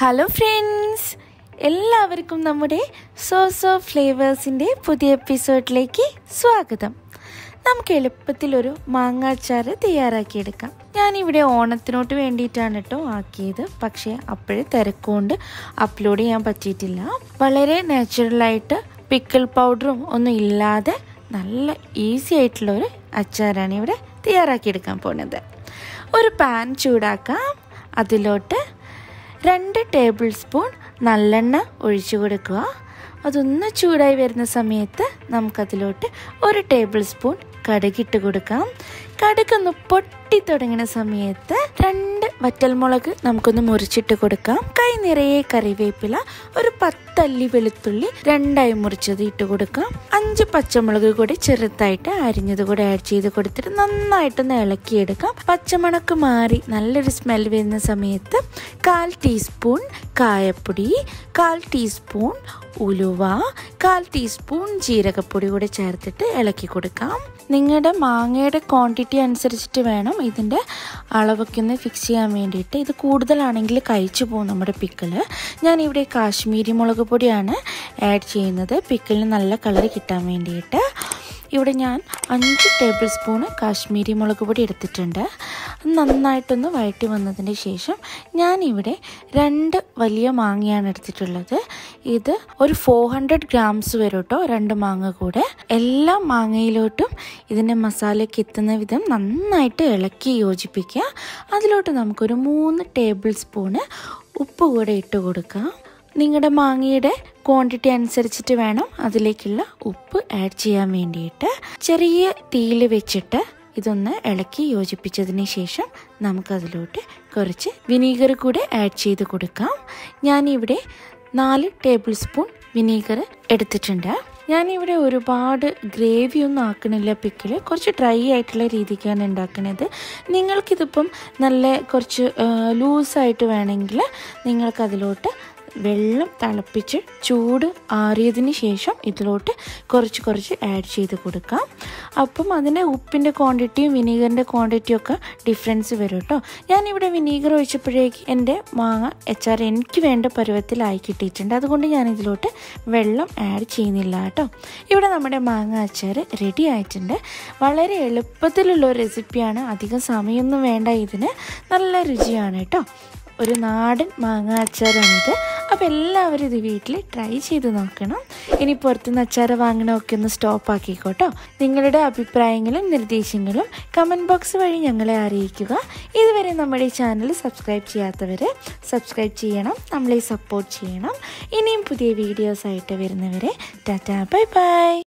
hello friends എല്ലാവർക്കും നമ്മുടെ സോസോ ഫ്ലേവേഴ്സിൻ്റെ പുതിയ എപ്പിസോഡിലേക്ക് സ്വാഗതം നമുക്ക് എളുപ്പത്തിലൊരു മാങ്ങാച്ചാറ് തയ്യാറാക്കിയെടുക്കാം ഞാനിവിടെ ഓണത്തിനോട്ട് വേണ്ടിയിട്ടാണ് കേട്ടോ ആക്കിയത് പക്ഷേ അപ്പോഴേ തിരക്കുകൊണ്ട് അപ്ലോഡ് ചെയ്യാൻ പറ്റിയിട്ടില്ല വളരെ നാച്ചുറലായിട്ട് പിക്കിൾ പൗഡറും ഒന്നും ഇല്ലാതെ നല്ല ഈസി ആയിട്ടുള്ള ഒരു അച്ചാറാണ് ഇവിടെ തയ്യാറാക്കിയെടുക്കാൻ പോകുന്നത് ഒരു പാൻ ചൂടാക്കാം അതിലോട്ട് രണ്ട് ടേബിൾ സ്പൂൺ നല്ലെണ്ണ ഒഴിച്ചു കൊടുക്കുക അതൊന്ന് ചൂടായി വരുന്ന സമയത്ത് നമുക്കതിലോട്ട് ഒരു ടേബിൾ സ്പൂൺ കടുകിട്ട് കൊടുക്കാം കടുകൊന്ന് പൊട്ടി തുടങ്ങുന്ന സമയത്ത് രണ്ട് വറ്റൽമുളക് നമുക്കൊന്ന് മുറിച്ചിട്ട് കൊടുക്കാം കൈ നിറയെ കറിവേപ്പില ഒരു പത്തല്ലി വെളുത്തുള്ളി രണ്ടായി മുറിച്ചത് ഇട്ട് കൊടുക്കാം അഞ്ച് പച്ചമുളക് കൂടി ചെറുതായിട്ട് അരിഞ്ഞത് കൂടി ആഡ് ചെയ്ത് കൊടുത്തിട്ട് നന്നായിട്ടൊന്ന് ഇളക്കിയെടുക്കാം പച്ചമുളക് മാറി നല്ലൊരു സ്മെൽ വരുന്ന സമയത്ത് കാൽ ടീസ്പൂൺ കായപ്പൊടി കാൽ ടീസ്പൂൺ ഉലുവ കാൽ ടീസ്പൂൺ ജീരകപ്പൊടി കൂടി ചേർത്തിട്ട് ഇളക്കി കൊടുക്കാം നിങ്ങളുടെ മാങ്ങയുടെ ക്വാണ്ടിറ്റി അനുസരിച്ചിട്ട് വേണം ഇതിൻ്റെ അളവൊക്കെ ഒന്ന് ഫിക്സ് ചെയ്യാൻ വേണ്ടിയിട്ട് ഇത് കൂടുതലാണെങ്കിൽ കഴിച്ചു പോകും നമ്മുടെ പിക്കിള് ഞാനിവിടെ കാശ്മീരി മുളക് പൊടിയാണ് ആഡ് ചെയ്യുന്നത് പിക്കിളിന് നല്ല കളർ കിട്ടാൻ വേണ്ടിയിട്ട് ഇവിടെ ഞാൻ അഞ്ച് ടേബിൾ സ്പൂണ് കാശ്മീരി മുളക് പൊടി എടുത്തിട്ടുണ്ട് നന്നായിട്ടൊന്ന് വഴറ്റി വന്നതിന് ശേഷം ഞാനിവിടെ രണ്ട് വലിയ മാങ്ങയാണ് എടുത്തിട്ടുള്ളത് ഇത് ഒരു ഫോർ ഹൺഡ്രഡ് ഗ്രാംസ് വരും കേട്ടോ രണ്ട് മാങ്ങ കൂടെ എല്ലാ മാങ്ങയിലോട്ടും ഇതിൻ്റെ മസാലയ്ക്ക് എത്തുന്ന വിധം നന്നായിട്ട് ഇളക്കി യോജിപ്പിക്കുക അതിലോട്ട് നമുക്കൊരു മൂന്ന് ടേബിൾ സ്പൂണ് ഉപ്പ് കൂടെ ഇട്ട് കൊടുക്കാം നിങ്ങളുടെ മാങ്ങയുടെ ക്വാണ്ടിറ്റി അനുസരിച്ചിട്ട് വേണം അതിലേക്കുള്ള ഉപ്പ് ആഡ് ചെയ്യാൻ വേണ്ടിയിട്ട് ചെറിയ തീയിൽ വെച്ചിട്ട് ഇതൊന്ന് ഇളക്കി യോജിപ്പിച്ചതിന് ശേഷം നമുക്കതിലോട്ട് കുറച്ച് വിനീഗർ കൂടെ ആഡ് ചെയ്ത് കൊടുക്കാം ഞാനിവിടെ നാല് ടേബിൾ സ്പൂൺ വിനീഗർ എടുത്തിട്ടുണ്ട് ഞാനിവിടെ ഒരുപാട് ഗ്രേവി ഒന്നും ആക്കണില്ല പിക്കിൽ കുറച്ച് ഡ്രൈ ആയിട്ടുള്ള രീതിക്കാണ് ഉണ്ടാക്കുന്നത് നിങ്ങൾക്കിതിപ്പം നല്ല കുറച്ച് ലൂസായിട്ട് വേണമെങ്കിൽ നിങ്ങൾക്കതിലോട്ട് വെള്ളം തിളപ്പിച്ച് ചൂട് ആറിയതിന് ശേഷം ഇതിലോട്ട് കുറച്ച് കുറച്ച് ആഡ് ചെയ്ത് കൊടുക്കാം അപ്പം അതിൻ്റെ ഉപ്പിൻ്റെ ക്വാണ്ടിറ്റിയും വിനീഗറിൻ്റെ ക്വാണ്ടിറ്റിയും ഒക്കെ ഡിഫറൻസ് വരും കേട്ടോ ഞാനിവിടെ വിനീഗർ ഒഴിച്ചപ്പോഴേക്ക് എൻ്റെ മാങ്ങ അച്ചാർ എനിക്ക് വേണ്ട പരുവത്തിലായി കിട്ടിയിട്ടുണ്ട് അതുകൊണ്ട് ഞാൻ ഇതിലോട്ട് വെള്ളം ആഡ് ചെയ്യുന്നില്ല കേട്ടോ ഇവിടെ നമ്മുടെ മാങ്ങ അച്ചാർ റെഡി ആയിട്ടുണ്ട് വളരെ എളുപ്പത്തിലുള്ള ഒരു റെസിപ്പിയാണ് അധികം സമയമൊന്നും വേണ്ട ഇതിന് നല്ല രുചിയാണ് കേട്ടോ ഒരു നാടൻ മാങ്ങ അച്ചാറാണിത് അപ്പോൾ എല്ലാവരും ഇത് വീട്ടിൽ ട്രൈ ചെയ്ത് നോക്കണം ഇനി പുറത്തുനിന്ന് അച്ചാർ വാങ്ങണമൊക്കെ ഒന്ന് സ്റ്റോപ്പ് ആക്കിക്കോട്ടോ നിങ്ങളുടെ അഭിപ്രായങ്ങളും നിർദ്ദേശങ്ങളും കമൻറ്റ് ബോക്സ് വഴി ഞങ്ങളെ അറിയിക്കുക ഇതുവരെ നമ്മുടെ ചാനൽ സബ്സ്ക്രൈബ് ചെയ്യാത്തവർ സബ്സ്ക്രൈബ് ചെയ്യണം നമ്മളെ സപ്പോർട്ട് ചെയ്യണം ഇനിയും പുതിയ വീഡിയോസ് ആയിട്ട് വരുന്നവരെ ടാറ്റാ ബൈ ബൈ